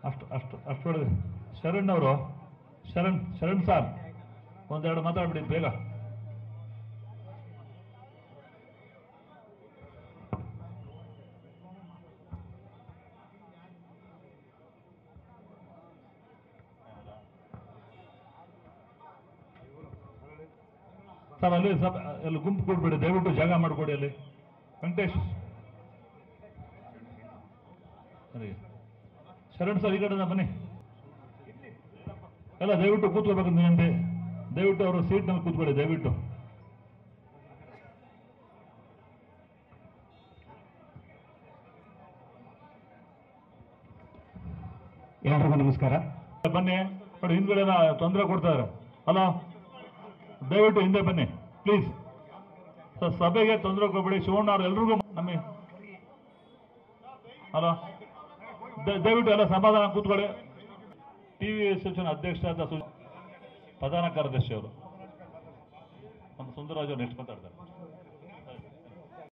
ಅಷ್ಟು ಅಷ್ಟು ಅಷ್ಟು ಹೊಡೆದು ಶರಣ್ ಅವರು ಶರಣ್ ಶರಣ್ ಸಾರ್ ಒಂದೆರಡು ಮಾತಾಡ್ಬಿಡಿ ಬೇಗ ಸರ್ ಅಲ್ಲಿ ಸಬ್ ಅಲ್ಲಿ ಗುಂಪು ಕೊಡ್ಬೇಡಿ ದಯವಿಟ್ಟು ಜಾಗ ಮಾಡಿಕೊಡಿ ಅಲ್ಲಿ ವೆಂಕಟೇಶ್ ಸರಿ ಶರಣ್ ಸರ್ ಈ ಕಡೆಯಿಂದ ಬನ್ನಿ ಎಲ್ಲ ದಯವಿಟ್ಟು ಕೂತ್ಕೋಬೇಕು ನೀವಂತೆ ದಯವಿಟ್ಟು ಅವರು ಸೀಟ್ನಲ್ಲಿ ಕೂತ್ಕೊಳ್ಳಿ ದಯವಿಟ್ಟು ಎಲ್ರಿಗೂ ನಮಸ್ಕಾರ ಬನ್ನಿ ನೋಡಿ ಹಿಂದ್ಗಡೆ ತೊಂದರೆ ಕೊಡ್ತಾರೆ ಹಲೋ ದಯವಿಟ್ಟು ಹಿಂದೆ ಬನ್ನಿ ಪ್ಲೀಸ್ ಸರ್ ಸಭೆಗೆ ತೊಂದರೆ ಕೊಡ್ಬೇಡಿ ಶಿವಣ್ಣ ಅವ್ರು ಎಲ್ರಿಗೂ ನಮಗೆ ಹಲೋ ದ- ದಯವಿಟ್ಟು ಎಲ್ಲ ಸಮಾಧಾನ ಕೂತ್ಕೊಳ್ಳಿ ಟಿ ವಿ ಅಸೋಸಿಯೇಷನ್ ಅಧ್ಯಕ್ಷರಾದ ಸು ಪ್ರಧಾನ ಕಾರ್ಯದರ್ಶಿ ಅವರು ನಮ್ಮ ಸುಂದರರಾಜ್ ಅವರು ನೆಕ್ಸ್ಟ್ ಮಾತಾಡ್ತಾರೆ